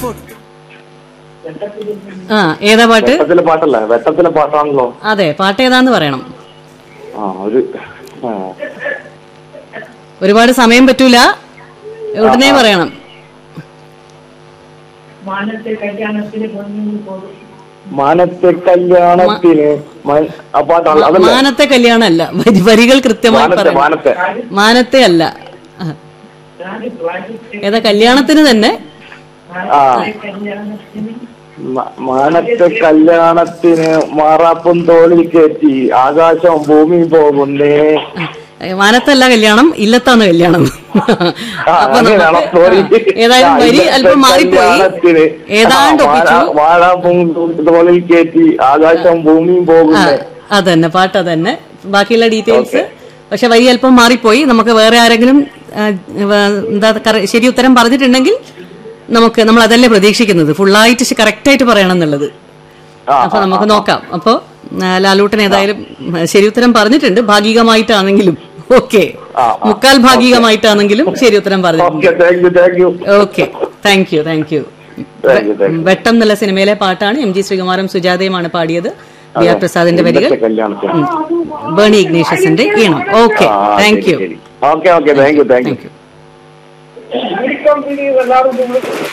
ആ ഏതാ പാട്ട് വെട്ടത്തിലെ പാട്ടല്ലേ വെട്ടത്തിലെ പാട്ടാണല്ലോ അതെ പാട്ട് ഏതാന്ന് പറയണം ആ ഒരു ആ. ഒരുപാട് സമയം പറ്റൂല ഉടനെ പറയണം മാനത്തെ കല്യാണത്തിന് മ- ആ പാട്ടാണ് അതല്ലേ മാനത്തെ കല്യാണമല്ല വരി- വരികൾ കൃത്യമായി മാനത്തെ പറയണം മാനത്തെ മാനത്തെ അല്ല ആ. ഏതാ കല്യാണത്തിന് തന്നെ ആ മ- മാനത്തെ കല്യാണത്തിന് മാറാപ്പും തോളിൽ കയറ്റി ആകാശം ഭൂമിയും പോകുന്നേ ഏ, മാനത്തല്ല കല്യാണം ഇല്ലത്താണ് കല്യാണം ആ, അപ്പൊ അങ്ങനെയാണോ? നമുക്ക് Sorry. ആ, ഏതായാലും ആ, വരി ഇന്നത്തെ അല്പം മാറിപ്പോയി കല്യാണത്തിന് ഏതാണ്ട് ആ, ഒപ്പിച്ചു വാഴ- വാഴാപ്പും തോളിൽ കയറ്റി ആകാശം ഭൂമിയും ആ പോകുന്നേ അതന്നെ പാട്ട് അതന്നെ ബാക്കിയുള്ള ഡീറ്റെയിൽസ് പക്ഷെ വരി അല്പം മാറിപ്പോയി നമുക്ക് വേറെ ആരെങ്കിലും ആ, വ- എന്താ കറ- ശരി ഉത്തരം പറഞ്ഞിട്ടുണ്ടെങ്കിൽ നമുക്ക് നമ്മൾ അതല്ലേ പ്രതീക്ഷിക്കുന്നത് ഫുള്ളായിട്ട് കറക്റ്റ് ആയിട്ട് പറയണം എന്നുള്ളത് ആ, അപ്പൊ നമുക്ക് നോക്കാം അപ്പോ ആ, ലാലൂട്ടൻ ഏതായാലും ആ, ശരി ഉത്തരം പറഞ്ഞിട്ടുണ്ട് ഭാഗികമായിട്ടാണെങ്കിലും ഓക്കെ ആ, ആ. മുക്കാൽ ഭാഗികമായിട്ടാണെങ്കിലും ശരി ഉത്തരം പറഞ്ഞിട്ടുണ്ട് okay thank you thank you okay thank you thank you thank you thank you Vettam എന്നുള്ള സിനിമയിലെ പാട്ടാണ് എം ജി ശ്രീകുമാറും സുജാതയുമാണ് പാടിയത് ബി ആർ പ്രസാദിന്റെ വരികൾ ഇന്നത്തെ കല്യാണത്തിന് ബേണി ഇഗ്നേഷ്യസിന്റെ ഈണം ഓക്കെ ആ, താങ്ക് ശരി, യു ശരി. Okay okay thank you thank you thank U